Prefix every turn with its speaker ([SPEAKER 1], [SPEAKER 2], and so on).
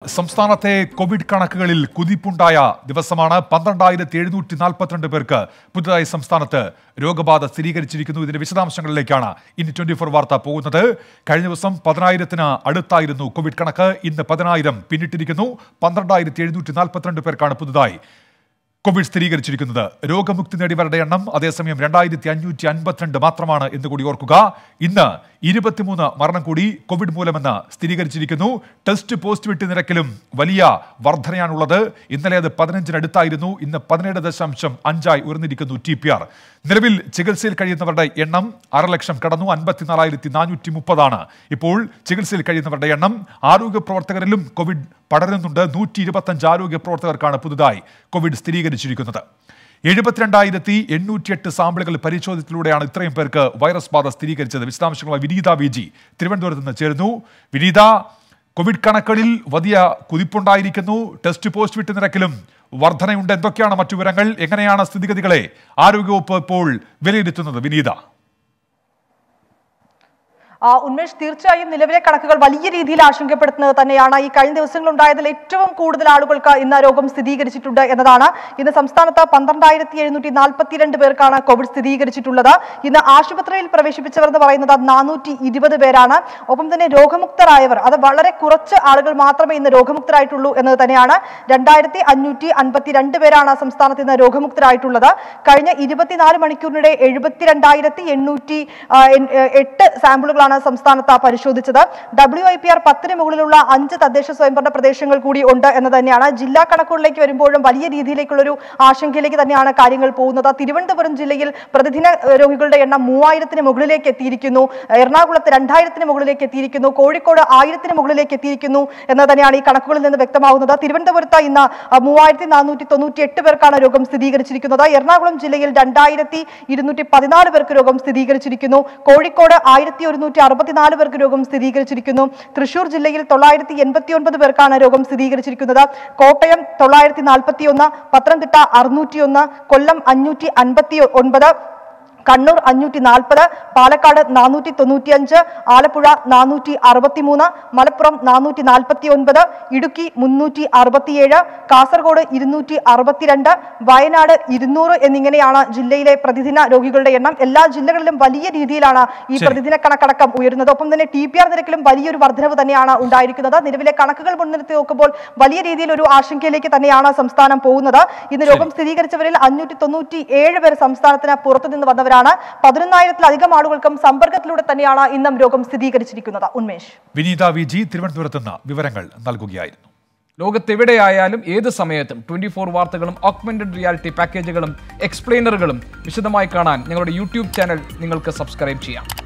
[SPEAKER 1] സംസ്ഥാനത്തെ കോവിഡ് കണക്കുകളിൽ കുതിപ്പുണ്ടായ ദിവസമാണ് പന്ത്രണ്ടായിരത്തി എഴുന്നൂറ്റി നാൽപ്പത്തിരണ്ട് പേർക്ക് പുതുതായി സംസ്ഥാനത്ത് രോഗബാധ സ്ഥിരീകരിച്ചിരിക്കുന്നു ഇതിന്റെ വിശദാംശങ്ങളിലേക്കാണ് ഇനി ട്വന്റി ഫോർ വാർത്ത പോകുന്നത് കഴിഞ്ഞ ദിവസം പതിനായിരത്തിന് അടുത്തായിരുന്നു കോവിഡ് കണക്ക് ഇന്ന് പതിനായിരം പിന്നിട്ടിരിക്കുന്നു പന്ത്രണ്ടായിരത്തി എഴുന്നൂറ്റി നാൽപ്പത്തിരണ്ട് പേർക്കാണ് പുതുതായി കോവിഡ് സ്ഥിരീകരിച്ചിരിക്കുന്നത് രോഗമുക്തി നേടിയവരുടെ എണ്ണം അതേസമയം രണ്ടായിരത്തി അഞ്ഞൂറ്റി അൻപത്തിരണ്ട് മാത്രമാണ് എന്ന് കൂടി ഓർക്കുക ഇന്ന് ഇരുപത്തിമൂന്ന് മരണം കൂടി കോവിഡ് മൂലമെന്ന് സ്ഥിരീകരിച്ചിരിക്കുന്നു ടെസ്റ്റ് പോസിറ്റിവിറ്റി നിരക്കിലും വലിയ വർധനയാണുള്ളത് ഇന്നലെ അത് പതിനഞ്ചിനടുത്തായിരുന്നു ഇന്ന് പതിനേഴ് ദശാംശം അഞ്ചായി ഉയർന്നിരിക്കുന്നു ടി പി ആർ നിലവിൽ ചികിത്സയിൽ കഴിയുന്നവരുടെ എണ്ണം അരലക്ഷം കടന്നു അൻപത്തിനാലായിരത്തി നാനൂറ്റി മുപ്പതാണ് ഇപ്പോൾ ചികിത്സയിൽ കഴിയുന്നവരുടെ എണ്ണം ആരോഗ്യ പ്രവർത്തകരിലും കോവിഡ് പടരുന്നുണ്ട് നൂറ്റി ഇരുപത്തഞ്ച് ആരോഗ്യ പ്രവർത്തകർക്കാണ് പുതുതായി കോവിഡ് സ്ഥിരീകരിച്ചിരിക്കുന്നത് എഴുപത്തിരണ്ടായിരത്തി എണ്ണൂറ്റിയെട്ട് സാമ്പിളുകൾ പരിശോധിച്ചതിലൂടെയാണ് ഇത്രയും പേർക്ക് വൈറസ് ബാധ സ്ഥിരീകരിച്ചത് വിശദാംശങ്ങളുമായി വിനീത വി ജി തിരുവനന്തപുരത്ത് നിന്ന് ചേരുന്നു വിനീത കോവിഡ് കണക്കുകളിൽ വലിയ കുതിപ്പുണ്ടായിരിക്കുന്നു ടെസ്റ്റ് പോസിറ്റിവിറ്റി നിരക്കിലും വർധനയുണ്ട് എന്തൊക്കെയാണ് മറ്റു വിവരങ്ങൾ എങ്ങനെയാണ് സ്ഥിതിഗതികളെ ആരോഗ്യവകുപ്പ് ഇപ്പോൾ വിലയിരുത്തുന്നത് വിനീത
[SPEAKER 2] ആ, ഉന്മേഷ് തീർച്ചയായും നിലവിലെ കണക്കുകൾ വലിയ രീതിയിൽ ആശങ്കപ്പെടുത്തുന്നത് തന്നെയാണ് ഈ കഴിഞ്ഞ ദിവസങ്ങളിൽ ഉണ്ടായതിൽ ഏറ്റവും കൂടുതൽ ആളുകൾക്ക് ഇന്ന് രോഗം സ്ഥിരീകരിച്ചിട്ടുണ്ട് എന്നതാണ് ഇന്ന് സംസ്ഥാനത്ത് പന്ത്രണ്ടായിരത്തി എഴുന്നൂറ്റി നാൽപ്പത്തിരണ്ട് പേർക്കാണ് കോവിഡ് സ്ഥിരീകരിച്ചിട്ടുള്ളത് ഇന്ന് ആശുപത്രിയിൽ പ്രവേശിപ്പിച്ചവർ എന്ന് പറയുന്നത് നാനൂറ്റി ഇരുപത് പേരാണ് ഒപ്പം തന്നെ രോഗമുക്തരായവർ അത് വളരെ കുറച്ച് ആളുകൾ മാത്രമേ ഇന്ന് രോഗമുക്തരായിട്ടുള്ളൂ എന്നത് തന്നെയാണ് രണ്ടായിരത്തി അഞ്ഞൂറ്റി അൻപത്തിരണ്ട് പേരാണ് സംസ്ഥാനത്ത് ഇന്ന് രോഗമുക്തരായിട്ടുള്ളത് കഴിഞ്ഞ ഇരുപത്തിനാല് മണിക്കൂറിനിടെ എഴുപത്തിരണ്ടായിരത്തി എണ്ണൂറ്റി ആ, എൺ- ഏ, എട്ട് സാമ്പിളുകളാണ് സംസ്ഥാനത്ത് പരിശോധിച്ചത് ഡബ്ല്യു ഐ പി ആർ പത്തിന് മുകളിലുള്ള അഞ്ച് തദ്ദേശ സ്വയംഭരണ പ്രദേശങ്ങൾ കൂടി ഉണ്ട് എന്ന് തന്നെയാണ് ജില്ലാ കണക്കുകളിലേക്ക് വരുമ്പോഴും വലിയ രീതിയിലേക്കുള്ളൊരു ആശങ്കയിലേക്ക് തന്നെയാണ് കാര്യങ്ങൾ പോകുന്നത് തിരുവനന്തപുരം ജില്ലയിൽ പ്രതിദിന ഏ, രോഗികളുടെ എണ്ണം മൂവായിരത്തിന് മുകളിലേക്ക് എത്തിയിരിക്കുന്നു എറണാകുളത്ത് രണ്ടായിരത്തിന് മുകളിലേക്ക് എത്തിയിരിക്കുന്നു കോഴിക്കോട് ആയിരത്തിന് മുകളിലേക്ക് എത്തിയിരിക്കുന്നു എന്ന് തന്നെയാണ് ഈ കണക്കുകളിൽ നിന്ന് വ്യക്തമാകുന്നത് തിരുവനന്തപുരത്ത് ഇന്ന് മൂവായിരത്തി നാനൂറ്റി തൊണ്ണൂറ്റി എട്ട് പേർക്കാണ് രോഗം സ്ഥിരീകരിച്ചിരിക്കുന്നത് എറണാകുളം ജില്ലയിൽ രണ്ടായിരത്തി ഇരുന്നൂറ്റി പതിനാല് പേർക്ക് രോഗം സ്ഥിരീകരിച്ചിരിക്കുന്നു കോഴിക്കോട് ആയിരത്തി ഒരുന്നൂറ്റി അറുപത്തിനാല് പേർക്ക് രോഗം സ്ഥിരീകരിച്ചിരിക്കുന്നു തൃശൂർ ജില്ലയിൽ തൊള്ളായിരത്തി എൺപത്തി ഒൻപത് പേർക്കാണ് രോഗം സ്ഥിരീകരിച്ചിരിക്കുന്നത് കോട്ടയം തൊള്ളായിരത്തി നാൽപ്പത്തി ഒന്ന് പത്തനംതിട്ട അറുന്നൂറ്റി ഒന്ന് കൊല്ലം അഞ്ഞൂറ്റി അൻപത്തി ഒൻപത് കണ്ണൂർ അഞ്ഞൂറ്റി നാൽപ്പത് പാലക്കാട് നാനൂറ്റി തൊണ്ണൂറ്റിയഞ്ച് ആലപ്പുഴ നാനൂറ്റി അറുപത്തിമൂന്ന് മലപ്പുറം നാനൂറ്റി നാൽപ്പത്തി ഒൻപത് ഇടുക്കി മുന്നൂറ്റി അറുപത്തിയേഴ് കാസർഗോഡ് ഇരുന്നൂറ്റി അറുപത്തിരണ്ട് വയനാട് ഇരുന്നൂറ് എന്നിങ്ങനെയാണ് ജില്ലയിലെ പ്രതിദിന രോഗികളുടെ എണ്ണം എല്ലാ ജില്ലകളിലും വലിയ രീതിയിലാണ് ഈ
[SPEAKER 1] ശരി.
[SPEAKER 2] പ്രതിദിന കണക്കടക്കം ഉയരുന്നത് ഒപ്പം തന്നെ ടി പി ആർ നിരക്കിലും വലിയൊരു വർധനവ് തന്നെയാണ് ഉണ്ടായിരിക്കുന്നത് നിലവിലെ കണക്കുകൾ മുൻനിർത്തി നോക്കുമ്പോൾ വലിയ രീതിയിൽ ഒരു ആശങ്കയിലേക്ക് തന്നെയാണ് സംസ്ഥാനം പോകുന്നത് ഇന്ന് രോഗം സ്ഥിരീകരിച്ചവരിൽ അഞ്ഞൂറ്റി തൊണ്ണൂറ്റി ഏഴ് പേർ സംസ്ഥാനത്തിന് പുറത്തുനിന്ന് വന്നവരാണ് പതിനൊന്നായിരത്തിലധികം ആളുകൾക്കും സമ്പർക്കത്തിലൂടെ തന്നെയാണ് ഇന്നും രോഗം സ്ഥിരീകരിച്ചിരിക്കുന്നത് ഉന്മേഷ്
[SPEAKER 1] വിനീത വി ജി തിരുവനന്തപുരത്ത് നിന്ന് വിവരങ്ങൾ നൽകുകയായിരുന്നു
[SPEAKER 3] ലോകത്തെവിടെയായാലും ഏത് സമയത്തും ട്വന്റി ഫോർ വാർത്തകളും ഓഗ്മെന്റഡ് റിയാലിറ്റി പാക്കേജുകളും എക്സ്പ്ലെയിനറുകളും വിശദമായി കാണാൻ ഞങ്ങളുടെ യൂട്യൂബ് ചാനൽ നിങ്ങൾക്ക് സബ്സ്ക്രൈബ് ചെയ്യാം